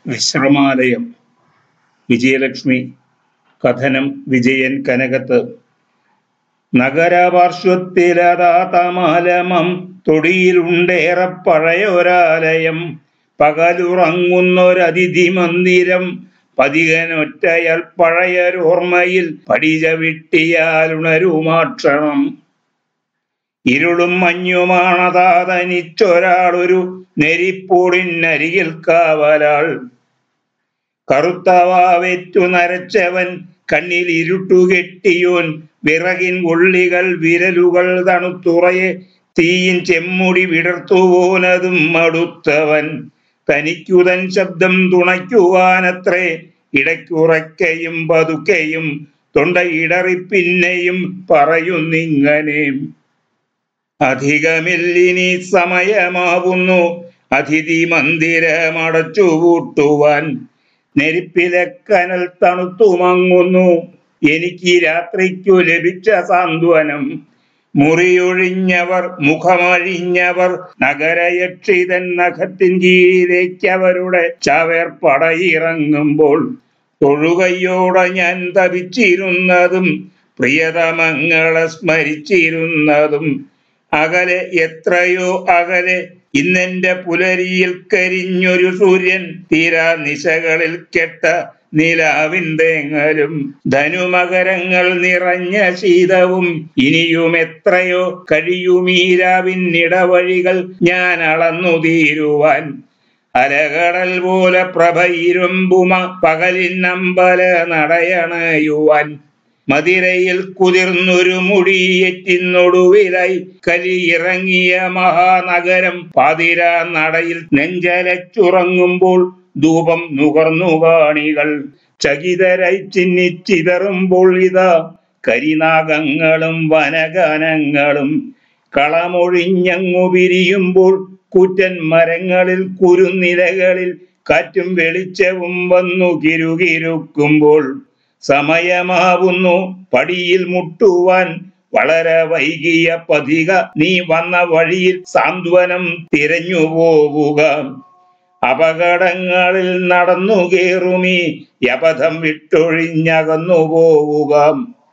വിശ്രമാലയം വിജയലക്ഷ്മി കഥനം വിജയൻ കനകത്ത് നഗരപാർശ്വത്തിലതാതമാലമം തൊടിയിലുണ്ടേറെ പഴയൊരാലയം പകലുറങ്ങുന്നൊരതിഥി മന്ദിരം പതികനൊറ്റയാൽ പഴയൊരോർമ്മയിൽ പടിജ വിട്ടിയാലുണരുമാക്ഷണം ഇരുളും മഞ്ഞുമാണതാ തനിച്ചൊരാളൊരു നെരിപ്പൂടിനരികിൽ കാവലാൾ കറുത്തവാവെറ്റു നരച്ചവൻ കണ്ണിൽ ഇരുട്ടുകെട്ടിയോൻ വിറകിൻ ഉള്ളികൾ വിരലുകൾ തണുത്തുറയെ തീയിൻ ചെമ്മുടി വിടർത്തുപോനതും മടുത്തവൻ തനിക്കുതൻ ശബ്ദം തുണയ്ക്കുവാനത്രേ ഇടയ്ക്കുറയ്ക്കയും പതുക്കെയും തൊണ്ടയിടറി പിന്നെയും പറയുന്നിങ്ങനെ അധികമില്ലിനി സമയമാവുന്നു അതിഥി മന്ദിരമടച്ചുപൂട്ടുവാൻ നെരിപ്പിലെ കനൽ തണുത്തുമങ്ങുന്നു എനിക്ക് രാത്രിക്കു ലഭിച്ച സാന്ത്വനം മുറിയൊഴിഞ്ഞവർ മുഖമഴിഞ്ഞവർ നഗരയക്ഷിതൻ നഖത്തിൻ കീഴിലേക്ക് അവരുടെ ചവേർപ്പടയിറങ്ങുമ്പോൾ തൊഴുകയോടെ ഞാൻ തപിച്ചിരുന്നതും പ്രിയതമങ്ങളെ സ്മരിച്ചിരുന്നതും അകലെ എത്രയോ അകലെ ഇന്നെന്റെ പുലരിയിൽ കരിഞ്ഞൊരു സൂര്യൻ തീരാ നിശകളിൽ കെട്ട നിലാവിൻ തേങ്ങലും ധനുമകരങ്ങൾ നിറഞ്ഞ ശീതവും ഇനിയും എത്രയോ കഴിയുമീരാവിന്നിടവഴികൾ ഞാൻ അളന്നു തീരുവാൻ അലകടൽ പോലെ പ്രഭയിരുമ്പുമ പകലിനമ്പല നടയണയുവാൻ മതിരയിൽ കുതിർന്നൊരു മുടിയേറ്റിനൊടുവിലായി കലിയിറങ്ങിയ മഹാനഗരം പാതിരാ നടയിൽ നെഞ്ചലച്ചുറങ്ങുമ്പോൾ ധൂപം നുകർന്നു കാണികൾ ചകിതരായി ചിന്നിച്ചിതറുമ്പോൾ ഇതാ കരിനാഗങ്ങളും വനഗാനങ്ങളും കളമൊഴിഞ്ഞങ്ങു പിരിയുമ്പോൾ കൂറ്റൻ മരങ്ങളിൽ കുരുനിലകളിൽ കാറ്റും വെളിച്ചവും വന്നു കിരുകിരുക്കുമ്പോൾ സമയമാവുന്നു പടിയിൽ മുട്ടുവാൻ വളരെ വൈകിയ പതിക നീ വന്ന വഴിയിൽ സാന്ത്വനം തിരഞ്ഞു പോവുക അപകടങ്ങളിൽ നടന്നു കേറുമീ യപഥം വിട്ടൊഴിഞ്ഞകന്നു പോവുക